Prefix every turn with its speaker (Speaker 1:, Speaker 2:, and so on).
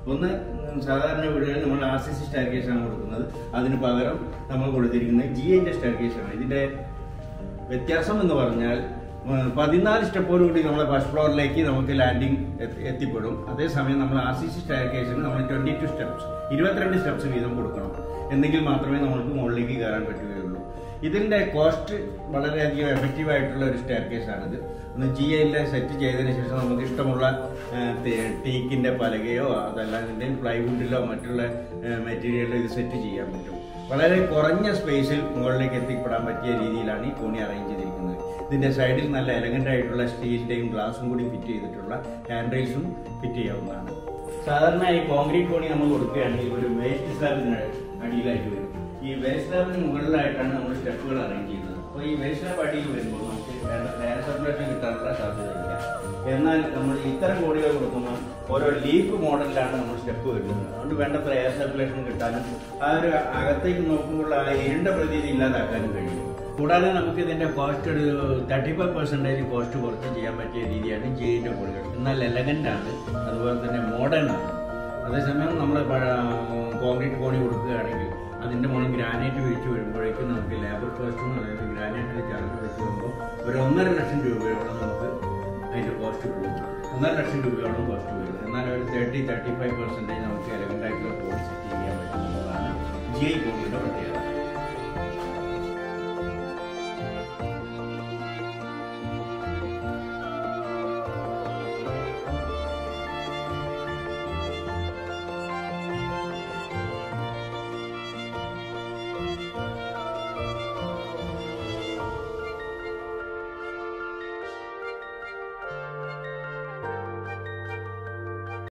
Speaker 1: ഒന്ന് ഉം, സാധാരണ വീടുകളിൽ നമ്മൾ ആർ സി സി സ്റ്റാർക്കേസ് ആണ് കൊടുക്കുന്നത് അതിന് പകരം നമ്മൾ കൊടുത്തിരിക്കുന്നത് ജി ഐന്റെ സ്റ്റാർക്കേസ് ആണ് ഇതിന്റെ വ്യത്യാസം എന്ന് പറഞ്ഞാൽ ഉം, പതിനാല് സ്റ്റെപ്പോടുകൂടി നമ്മളെ ഫസ്റ്റ് ഫ്ലോറിലേക്ക് നമുക്ക് ലാൻഡിംഗ് എത്തിപ്പെടും അതേസമയം നമ്മൾ ആർ സി സി സ്റ്റയർക്കേസിന് നമ്മൾ ട്വന്റി ടു സ്റ്റെപ്സ് ഇരുപത്തിരണ്ട് സ്റ്റെപ്സ് വീതം കൊടുക്കണം എന്നെങ്കിൽ മാത്രമേ നമുക്ക് മുകളിലേക്ക് കയറാൻ പറ്റുകയുള്ളൂ ഇതിന്റെ കോസ്റ്റ് വളരെയധികം എഫക്റ്റീവ് ആയിട്ടുള്ള ഒരു സ്റ്റെയർക്കേസ് ആണിത് ഒന്ന് ജി ഐയിലെ സെറ്റ് ചെയ്തതിന് ശേഷം നമുക്ക് ഇഷ്ടമുള്ള ടീക്കിന്റെ പലകയോ അതല്ലാതെ പ്ലൈവുഡിലോ മറ്റുള്ള മെറ്റീരിയലോ ഇത് സെറ്റ് ചെയ്യാൻ പറ്റും വളരെ കുറഞ്ഞ സ്പേസിൽ മുകളിലേക്ക് എത്തിപ്പെടാൻ പറ്റിയ രീതിയിലാണ് ഈ കോണി അറേഞ്ച് ചെയ്തിരിക്കുന്നത് ഇതിന്റെ സൈഡിൽ നല്ല എലഗന്റ് ആയിട്ടുള്ള സ്റ്റീലിന്റെയും ഗ്ലാസും കൂടി ഫിറ്റ് ചെയ്തിട്ടുള്ള ഹാൻഡ് റെയിൽസും ഫിറ്റ് ചെയ്യാവുന്നതാണ് സാധാരണ ഈ കോൺക്രീറ്റ് കോണി നമ്മൾ കൊടുക്കുകയാണെങ്കിൽ ഒരു വേസ്റ്റ് സ്ലാബിന് അടിയിലായിട്ട് വരും ഈ വേസ്റ്റ് സ്ലാബിന് മുകളിലായിട്ടാണ് നമ്മൾ സ്റ്റെപ്പുകൾ അറേഞ്ച് ചെയ്യുന്നത് അപ്പോൾ ഈ വേസ്റ്റ് സ്ലാബ് അടിയിൽ വരുമ്പോൾ നമുക്ക് വേണ്ട എയർ സർക്കുലേഷൻ കിട്ടാനുള്ള സാധ്യതയില്ല എന്നാൽ നമ്മൾ ഇത്തരം കോടികൾ കൊടുക്കുമ്പോൾ ഓരോ ലീഫ് മോഡലിലാണ് നമ്മൾ സ്റ്റെപ്പ് വരുന്നത് അതുകൊണ്ട് വേണ്ടത്ര എയർ സർക്കുലേഷൻ കിട്ടാനും ആ ഒരു അകത്തേക്ക് നോക്കുമ്പോൾ ആ ഇരുണ്ട പ്രതീതി ഇല്ലാതാക്കാനും കഴിയും കൂടാതെ നമുക്ക് ഇതിന്റെ കോസ്റ്റ് ഒരു തേർട്ടി ഫൈവ് പെർസെന്റേജ് കോസ്റ്റ് കുറച്ച് ചെയ്യാൻ പറ്റിയ രീതിയാണ് ജെയിന്റെ കോടികൾ എന്നാൽ എലഗന്റ് ആണ് അതുപോലെ തന്നെ മോഡേൺ ആണ് അതേസമയം നമ്മൾ കോൺക്രീറ്റ് കോണി കൊടുക്കുകയാണെങ്കിൽ അതിന്റെ മുകളിൽ ഗ്രാനൈറ്റ് വീഴ്ച വരുമ്പോഴേക്കും നമുക്ക് ലേബർ കോസ്റ്റും അതായത് ഗ്രാനൈറ്റിന്റെ ചാർജ് വെച്ച് വരുമ്പോൾ ഒരു ഒന്നര ലക്ഷം രൂപയോളം നമുക്ക് അതിന്റെ കോസ്റ്റ് കൂടും ഒന്നര ലക്ഷം രൂപയോളം കോസ്റ്റ് വരും എന്നാൽ ഒരു തേർട്ടി തേർട്ടി ഫൈവ് പെർസെന്റേജ് നമുക്ക് എലഗന്റ് ആയിട്ടുള്ള കോഡ് സെറ്റ് ചെയ്യാൻ പറ്റുന്നതാണ് ജി ഐ കോണിയുടെ പ്രത്യേകത